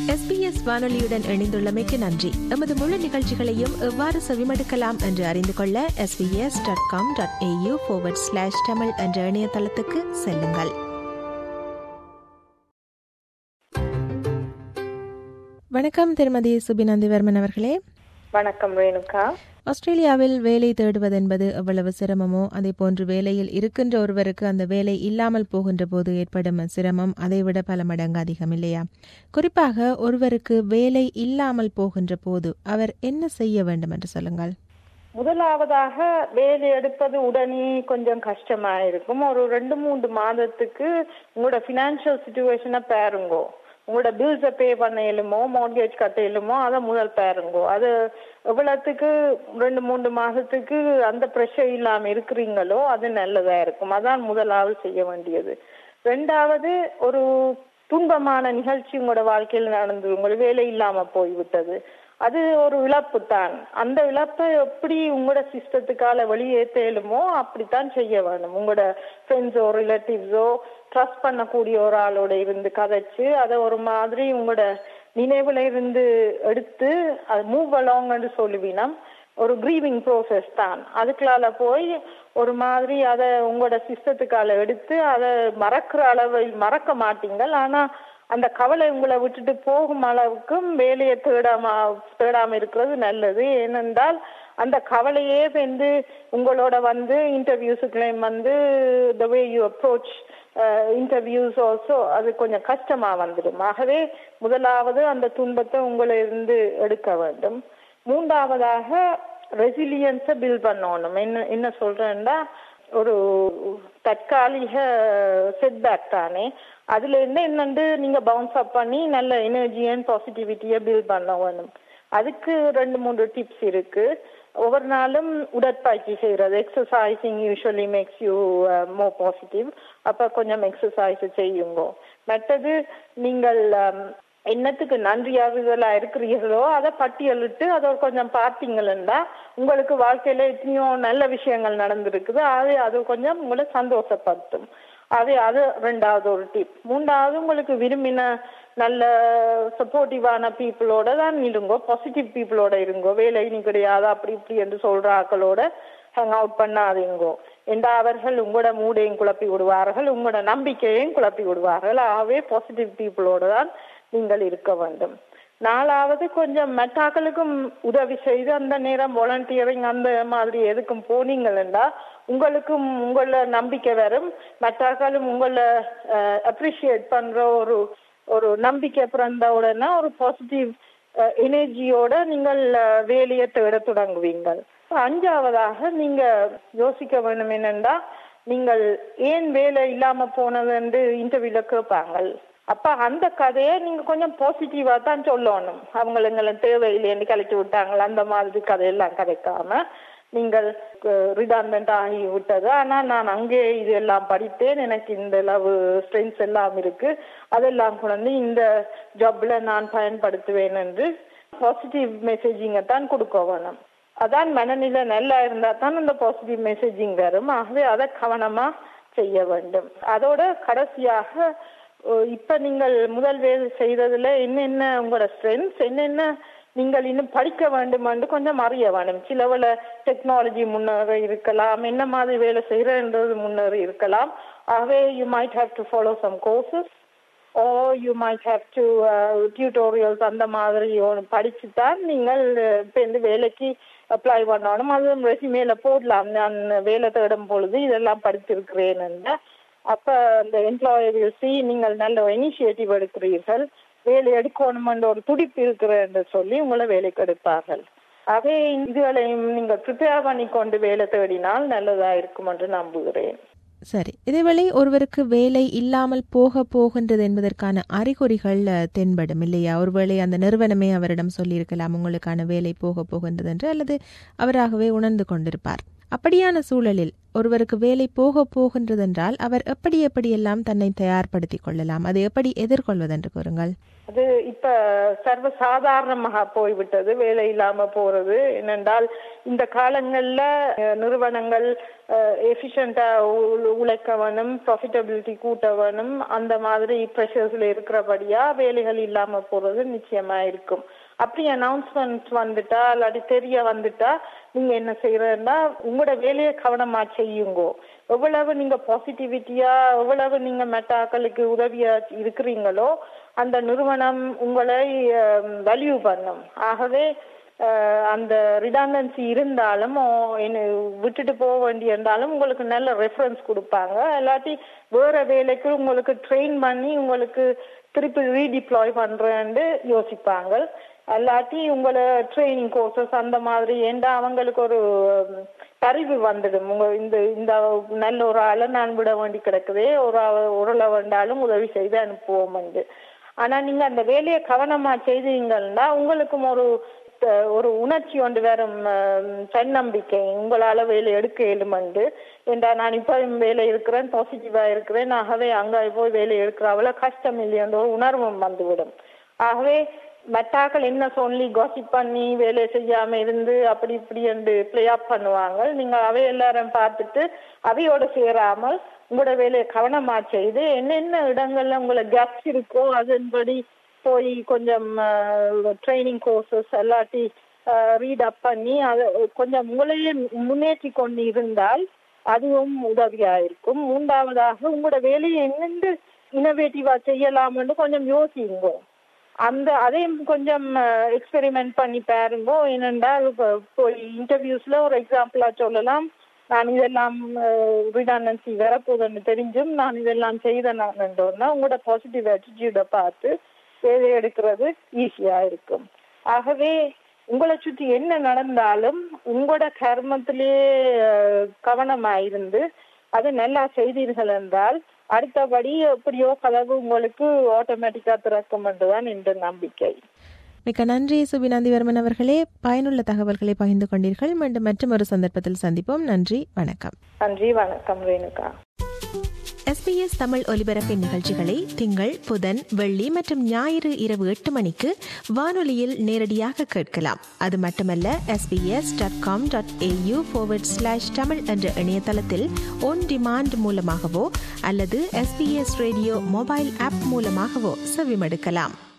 SBS வானொலியுடன் இணைந்துள்ளமைக்கு நன்றி எமது முழு நிகழ்ச்சிகளையும் எவ்வாறு செவிமடுக்கலாம் என்று அறிந்து கொள்ள SBS dot com dot AU slash Tamil என்ற இணையதளத்துக்கு செல்லுங்கள் வணக்கம் திருமதி சுபிநந்திவர்மன் அவர்களே வணக்கம் ரேணுகா ஆஸ்திரேலியாவில் வேலை தேடுவதென்பது எவ்வளவு சிரமமோ அதே போன்று வேலையில் இருக்கின்ற ஒருவருக்கு அந்த வேலை இல்லாமல் போகின்ற போது ஏற்படும் சிரமம் அதைவிட பல மடங்கு அதிகம் இல்லையா குறிப்பாக ஒருவருக்கு வேலை இல்லாமல் போகின்ற போது அவர் என்ன செய்ய வேண்டும் என்று சொல்லுங்கள் முதலாவதாக வேலை எடுப்பது உடனே கொஞ்சம் கஷ்டமா இருக்கும் ஒரு ரெண்டு மூன்று மாதத்துக்கு உங்களோட பினான்சியல் சுச்சுவேஷனை பாருங்கோ உங்களோட பில்ஸை பே பண்ண இயலுமோ மார்கேஜ் கட்ட இயலுமோ அதை முதல் பாருங்கோ அது எவ்வளவுக்கு ரெண்டு மூன்று மாசத்துக்கு அந்த ப்ரெஷர் இல்லாம இருக்கிறீங்களோ அது நல்லதா இருக்கும் அதான் முதலாவது செய்ய வேண்டியது ரெண்டாவது ஒரு துன்பமான நிகழ்ச்சி உங்களோட வாழ்க்கையில் நடந்து உங்களுக்கு வேலை இல்லாம போய்விட்டது அது ஒரு இழப்பு தான் அந்த இழப்பை எப்படி உங்களோட சிஸ்டத்துக்கால வெளியேற்றலுமோ அப்படித்தான் செய்ய வேணும் உங்களோட ஃப்ரெண்ட்ஸோ ரிலேட்டிவ்ஸோ ட்ரஸ்ட் பண்ணக்கூடிய ஒரு ஆளோட இருந்து கதைச்சு அதை ஒரு மாதிரி உங்களோட நினைவுல இருந்து எடுத்து அது மூவ் அலாங்னு சொல்லுவீனா ஒரு க்ரீவிங் ப்ரோசஸ் தான் அதுக்குள்ளால போய் ஒரு மாதிரி அதை உங்களோட சிஸ்டத்துக்கால எடுத்து அதை மறக்கிற அளவில் மறக்க மாட்டீங்கள் ஆனா அந்த கவலை உங்களை விட்டுட்டு போகும் அளவுக்கும் வேலையை தேடாம தேடாம இருக்கிறது நல்லது ஏனென்றால் அந்த கவலையே வந்து உங்களோட வந்து இன்டர்வியூஸுக்குள்ளேயும் வந்து the way you approach interviews also அது கொஞ்சம் கஷ்டமா வந்துடும் ஆகவே முதலாவது அந்த துன்பத்தை உங்களை இருந்து எடுக்க வேண்டும் மூன்றாவதாக ரெசிலியன்ஸை பில்ட் பண்ணணும் என்ன என்ன சொல்றேன்னா ஒரு தற்காலிக செட்பேக் தானே அதுல இருந்து என்னண்டு நீங்க பவுன்ஸ் அப் பண்ணி நல்ல எனர்ஜி அண்ட் பாசிட்டிவிட்டியை பில்ட் பண்ண வேணும் அதுக்கு ரெண்டு மூன்று டிப்ஸ் இருக்கு ஒவ்வொரு நாளும் உடற்பயிற்சி செய்யறது exercising usually makes you more positive அப்ப கொஞ்சம் எக்ஸசைஸ் செய்யுங்க மற்றது நீங்கள் என்னத்துக்கு நன்றியாகுதலா இருக்கிறீர்களோ அதை பட்டியலிட்டு அதை கொஞ்சம் பார்த்தீங்கன்னா உங்களுக்கு வாழ்க்கையில எத்தனையோ நல்ல விஷயங்கள் நடந்திருக்குது அது அது கொஞ்சம் உங்களை சந்தோஷப்படுத்தும் அது அது ரெண்டாவது ஒரு டிப் மூன்றாவது உங்களுக்கு விரும்பின நல்ல சப்போர்ட்டிவான பீப்புளோட தான் இருங்கோ பாசிட்டிவ் பீப்புளோட இருங்கோ வேலை நீ கிடையாது அப்படி இப்படி என்று சொல்ற ஆக்களோட ஹேங் அவுட் பண்ணாதீங்கோ என்ற அவர்கள் உங்களோட மூடையும் குழப்பி விடுவார்கள் உங்களோட நம்பிக்கையையும் குழப்பி விடுவார்கள் ஆகவே பாசிட்டிவ் பீப்புளோட தான் நீங்கள் இருக்க வேண்டும் நாலாவது கொஞ்சம் மெட்டாக்களுக்கும் உதவி செய்து அந்த நேரம் வாலண்டியரிங் அந்த மாதிரி எதுக்கும் போனீங்கன்னா உங்களுக்கும் உங்கள நம்பிக்கை வரும் மெட்டாக்களும் உங்களை அப்ரிஷியேட் பண்ற ஒரு ஒரு நம்பிக்கை பிறந்த உடனே ஒரு பாசிட்டிவ் எனர்ஜியோட நீங்கள் வேலையை தேட தொடங்குவீங்கள் அஞ்சாவதாக நீங்க யோசிக்க வேண்டும் என்னென்றா நீங்கள் ஏன் வேலை இல்லாம போனது என்று இன்டர்வியூல கேட்பாங்க அப்ப அந்த கதையை நீங்க கொஞ்சம் பாசிட்டிவா தான் சொல்லணும் அவங்களுங்களை தேவையில்லைன்னு கலைச்சு விட்டாங்களா அந்த மாதிரி கதையெல்லாம் கதைக்காம நீங்கள் ரிடான்மெண்ட் ஆகி விட்டது ஆனா நான் அங்கே இது எல்லாம் படித்தேன் எனக்கு இந்த அளவு ஸ்ட்ரென்த்ஸ் எல்லாம் இருக்கு அதெல்லாம் கொண்டு இந்த ஜாப்ல நான் பயன்படுத்துவேன் என்று பாசிட்டிவ் மெசேஜிங்கை தான் கொடுக்க வேணும் அதான் மனநிலை நல்லா இருந்தா தான் அந்த பாசிட்டிவ் மெசேஜிங் வரும் ஆகவே அதை கவனமா செய்ய வேண்டும் அதோட கடைசியாக இப்ப நீங்கள் முதல் வேலை செய்யறதுல என்னென்ன உங்களோட ஸ்ட்ரென்த்ஸ் என்னென்ன நீங்கள் இன்னும் படிக்க வேண்டும் என்று கொஞ்சம் அறிய வேண்டும் சிலவள டெக்னாலஜி முன்னேற இருக்கலாம் என்ன மாதிரி வேலை செய்யறன்றது முன்னேறி இருக்கலாம் ஆகவே you might have to follow some courses oh you might have to tutorials அந்த மாதிரி படிச்சு தான் நீங்கள் இப்போ இந்த வேலைக்கு அப்ளை பண்ணணும் அதுவும் ரெசிமேல போடலாம் நான் வேலை தேடும் பொழுது இதெல்லாம் படித்திருக்கிறேன் அப்ப அந்த எம்ப்ளாயர் சி நீங்கள் நல்ல இனிஷியேட்டிவ் எடுக்கிறீர்கள் வேலை எடுக்கணுமென்ற ஒரு துடிப்பு இருக்கிற என்று சொல்லி உங்களை வேலைக்கு எடுப்பார்கள் அதே இதுகளையும் நீங்கள் ப்ரிப்பேர் பண்ணி கொண்டு வேலை தேடினால் நல்லதா இருக்கும் என்று நம்புகிறேன் சரி இதேவேளை ஒருவருக்கு வேலை இல்லாமல் போக போகின்றது என்பதற்கான அறிகுறிகள் தென்படும் இல்லையா ஒருவேளை அந்த நிறுவனமே அவரிடம் சொல்லியிருக்கலாம் உங்களுக்கான வேலை போக போகின்றது என்று அல்லது அவராகவே உணர்ந்து கொண்டிருப்பார் அப்படியான சூழலில் ஒருவருக்கு வேலை போக போகின்றதென்றால் அவர் எப்படி எப்படியெல்லாம் தன்னை தயார்படுத்திக் கொள்ளலாம் அதை எப்படி எதிர்கொள்வதென்று கூறுங்கள் அது இப்ப சர்வ சாதாரணமாக போய்விட்டது வேலை இல்லாம போறது என்னென்றால் இந்த காலங்கள்ல அஹ், நிறுவனங்கள் எஃபிஷியண்டா உழைக்க வேணும் ப்ராஃபிட்டபிலிட்டி கூட்ட வேணும் அந்த மாதிரி ப்ரெஷர்ஸ்ல இருக்கிறபடியா வேலைகள் இல்லாம போறது நிச்சயமா இருக்கும் அப்படி அனௌன்ஸ்மெண்ட் வந்துட்டா இல்லாட்டி தெரிய வந்துட்டா நீங்க என்ன செய்யறதுன்னா உங்களோட வேலையை கவனமா செய்யுங்கோ எவ்வளவு நீங்க பாசிட்டிவிட்டியா எவ்வளவு நீங்க மெட்டாக்களுக்கு உதவியா இருக்கிறீங்களோ அந்த நிறுவனம் உங்களை வேல்யூ பண்ணும் ஆகவே அஹ், அந்த ரிடாண்டன்சி இருந்தாலும் ஓ, என்ன விட்டுட்டு போக வேண்டியிருந்தாலும் உங்களுக்கு நல்ல ரெஃபரன்ஸ் கொடுப்பாங்க இல்லாட்டி வேற வேலைக்கு உங்களுக்கு ட்ரெயின் பண்ணி உங்களுக்கு திருப்பி ரீடிப்ளாய் பண்றேன்னு யோசிப்பாங்க அல்லாட்டி உங்களை ட்ரைனிங் கோர்சஸ் அந்த மாதிரி ஏண்டா அவங்களுக்கு ஒரு உம், பரிவு வந்துடும் உங்க இந்த இந்த நல்ல ஒரு ஆளை நான் விட வேண்டி கிடக்குதே ஒரு ஆள- உருளை வேண்டாலும் உதவி செய்து அனுப்புவோம் வந்து ஆனா நீங்க அந்த வேலையை கவனமா செய்தீங்கன்னா உங்களுக்கும் ஒரு த- ஒரு உணர்ச்சி ஒன்று வரும் உம், தன்னம்பிக்கை உங்களால வேலை எடுக்க இயலுமண்டு ஏண்டா நான் இப்ப வேலை இருக்கிறேன் பாசிட்டிவா இருக்கிறேன் ஆகவே அங்க போய் வேலை எடுக்கிற அவ்வளவு கஷ்டம் இல்லையன்ற ஒரு உணர்வும் வந்துவிடும் ஆகவே மெட்டாக்கள் என்ன சொல்லி காசிப் பண்ணி வேலை செய்யாம இருந்து அப்படி இப்படி என்று பிளே அப் பண்ணுவாங்க நீங்க அவை எல்லாரும் பார்த்துட்டு அவையோட சேராமல் உங்களோட வேலையை கவனமா செய்து என்னென்ன இடங்கள்ல உங்களை கேப்ஸ் இருக்கோ அதன்படி போய் கொஞ்சம் ட்ரைனிங் கோர்சஸ் எல்லாட்டி ரீட் அப் பண்ணி அதை கொஞ்சம் உங்களையே முன்னேற்றி கொண்டு இருந்தால் அதுவும் உதவியா இருக்கும் மூன்றாவதாக உங்களோட வேலையை என்னென்று இனோவேட்டிவா செய்யலாம்னு கொஞ்சம் யோசிங்க அந்த அதையும் கொஞ்சம் எக்ஸ்பெரிமெண்ட் பண்ணி பாருங்க ஏனென்றால் இப்ப போய் இன்டர்வியூஸ்ல ஒரு எக்ஸாம்பிளா சொல்லலாம் நான் இதெல்லாம் ரிடாண்டன்சி வரப்போகுதுன்னு தெரிஞ்சும் நான் இதெல்லாம் செய்த நான் உங்களோட பாசிட்டிவ் ஆட்டிடியூட பார்த்து வேலை எடுக்கிறது ஈஸியா இருக்கும் ஆகவே உங்களை சுற்றி என்ன நடந்தாலும் உங்களோட கர்மத்திலே அஹ், கவனமா இருந்து அது நல்லா செய்தீர்கள் என்றால் அடுத்தபடி எப்படியோ கதவு உங்களுக்கு ஆட்டோமேட்டிக்கா திறக்கும் என்றுதான் என்ற நம்பிக்கை மிக்க நன்றி சுபிநந்திவர்மன் அவர்களே பயனுள்ள தகவல்களை பகிர்ந்து கொண்டீர்கள் மீண்டும் மற்றும் ஒரு சந்தர்ப்பத்தில் சந்திப்போம் நன்றி வணக்கம் நன்றி வணக்கம் ரேணுகா எஸ்பிஎஸ் தமிழ் ஒலிபரப்பின் நிகழ்ச்சிகளை திங்கள் புதன் வெள்ளி மற்றும் ஞாயிறு இரவு எட்டு மணிக்கு வானொலியில் நேரடியாக கேட்கலாம் அது மட்டுமல்ல SBS dot com dot AU slash Tamil என்ற இணையதளத்தில் ஒன் டிமாண்ட் மூலமாகவோ அல்லது எஸ்பிஎஸ் ரேடியோ மொபைல் ஆப் மூலமாகவோ செவிமடுக்கலாம்